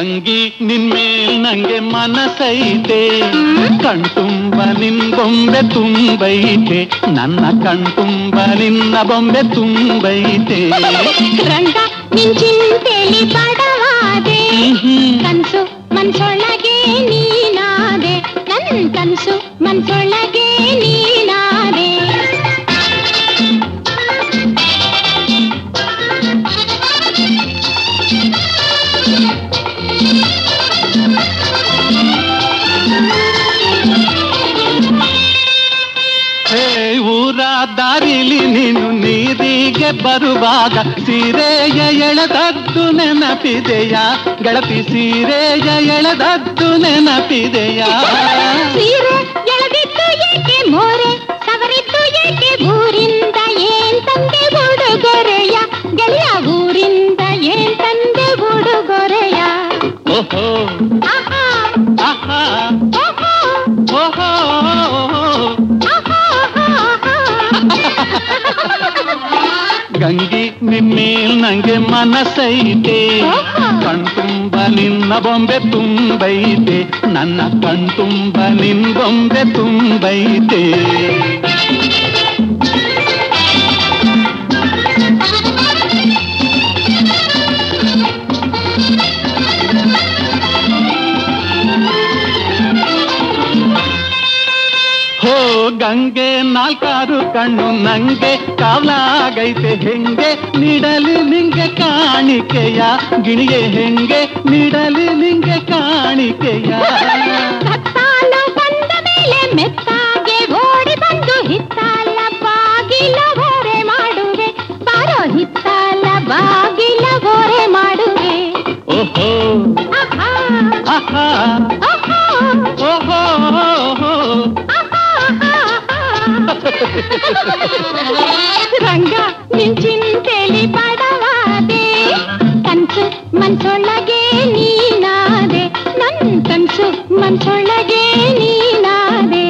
ಗಂಗಿ ನಿನ್ಮೇಲ್ ನಂಗೆ ಮನಸೈತೆ ಕಣ್ತುಂಬ ನಿನ್ ಬೊಂಬೆ ತುಂಬೈತೆ ನನ್ನ ಕಣ್ತುಂಬ ನಿನ್ನ ಬೊಂಬೆ ತುಂಬೈತೆ ರಂಗ ನಿನ್ ಚಿಂತೆಲಿ ಬಡವಾದೆ ಹ್ಮ್. ಕನ್ಸು ಮನ್ಸೊಳಗೆ ನೀನಾದೆ ನನ್ ಕನ್ಸು ಮನ್ಸೊಳಗೆ ನೀನಾದೆ ಹೇ ಊರ ದಾರಿಲಿ ನೀನು ನೀರಿಗೆ ಬರುವಾಗ ಸೀರೆಯ ಎಳೆದದ್ದು ನೆನಪಿದೆಯಾ ಗೆಳತಿ ಸೀರೆಯ ಎಳೆದದ್ದು ನೆನಪಿದೆಯಾ ಸೀರೆ ಎಳೆದಿದ್ದು ಏಕೆ ಮೋರೆ ಸವರಿದ್ದು ಏಕೆ ಊರಿಂದ ಏನ್ ತಂದೆ ಉಡುಗೊರೆಯ ಗೆಳೆಯ ಊರಿಂದ ಏನ್ ತಂದೆ ಉಡುಗೊರೆಯ ಓಹೋ ಆಹಾ ಆಹಾ ಓಹೋ ಓಹೋ ಆಹಾ ಆಹಾ ಗಂಗಿ ನಿನ್ಮೇಲ್ ನಂಗೆ ಮನಸೈತೆ ಕಣ್ತುಂಬ ನಿನ್ನ ಬೊಂಬೆ ತುಂಬೈತೆ ನನ್ನ ಕಣ್ತುಂಬ ನಿನ್ ಬೊಂಬೆ ತುಂಬೈತೆ ಹೋ ಗಂಗೆ ನಾಲ್ಕಾರು ಕಣ್ಣು ನಂಗೆ ಕಾವಲಾಗೈತೆ ಹೆಂಗೆ ನೀಡಲಿ ನಿಂಗೆ ಕಾಣಿಕೆಯ ಗಿಣಿಗೆ ಹೆಂಗೆ ನೀಡಲಿ ನಿಂಗೆ ಕಾಣಿಕೆಯ ಕತ್ತಾಲು ಬಂದ ಮೇಲೆ ಮೆತ್ತಾಗೆ ಓಡಿ ಬಂದು ಹಿತ್ತಾಲ ಬಾಗಿಲ ಓರೆ ಮಾಡುವೆ ಬಾರೋ ಹಿತ್ತಾಲ ಬಾಗಿಲ ಓರೆ ಮಾಡುವೆ ಓಹೋ ಆಹಾ ಆಹಾ ಆಹಾ ಓಹೋ ಆಹಾ ಆಹಾ. ರಂಗ ನಿನ್ ಚಿಂತೆಲಿ ಬಡವಾದೆ ಕನ್ಸು ಮನ್ಸೊಳಗೆ ನೀನಾದೆ ನನ್ ಕನ್ಸು ಮನ್ಸೊಳಗೆ ನೀನಾದೆ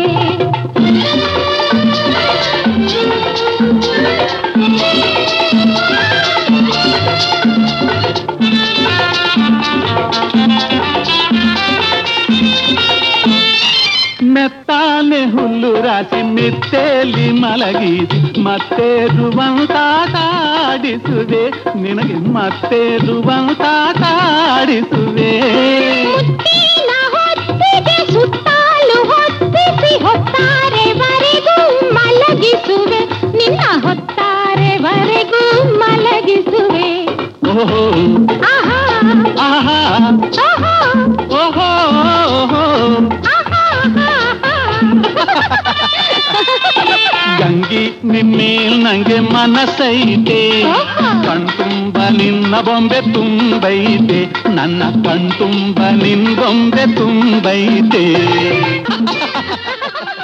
ಮೆತ್ತಾನೆ ಹುಲ್ಲು ರಾಶಿ ಮಿತ್ತೇಲಿ ಮಲಗಿಸಿ ಮತ್ತೆ ರುವಂತಾಡಿಸುವೆ ನಿನಗೆ ಮತ್ತೆ ರುವಂತಾಡಿಸುವೆ ಮುತ್ತಿನ ಹೊತ್ತಿಗೆ ಸುತ್ತಾಲು ಹೊತ್ತಿಸಿ ಹೊತ್ತಾರೆವರೆಗೂ ಮಲಗಿಸುವೆ ನಿನ್ನ ಹೊತ್ತಾರೆವರೆಗೂ ಮಲಗಿಸುವೆ ಓಹೋ ಆಹಾ ಆಹಾ ಆಹಾ ಓಹೋ ಓಹೋ ಆಹಾ ಆಹಾ. ಗಂಗಿ ನಿನ್ಮೇಲ್ ನಂಗೆ ಮನಸೈತೆ ಕಣ್ತುಂಬ ನಿನ್ನ ಬೊಂಬೆ ತುಂಬೈತೆ ನನ್ನ ಕಣ್ತುಂಬ ನಿನ್ ಬೊಂಬೆ ತುಂಬೈತೆ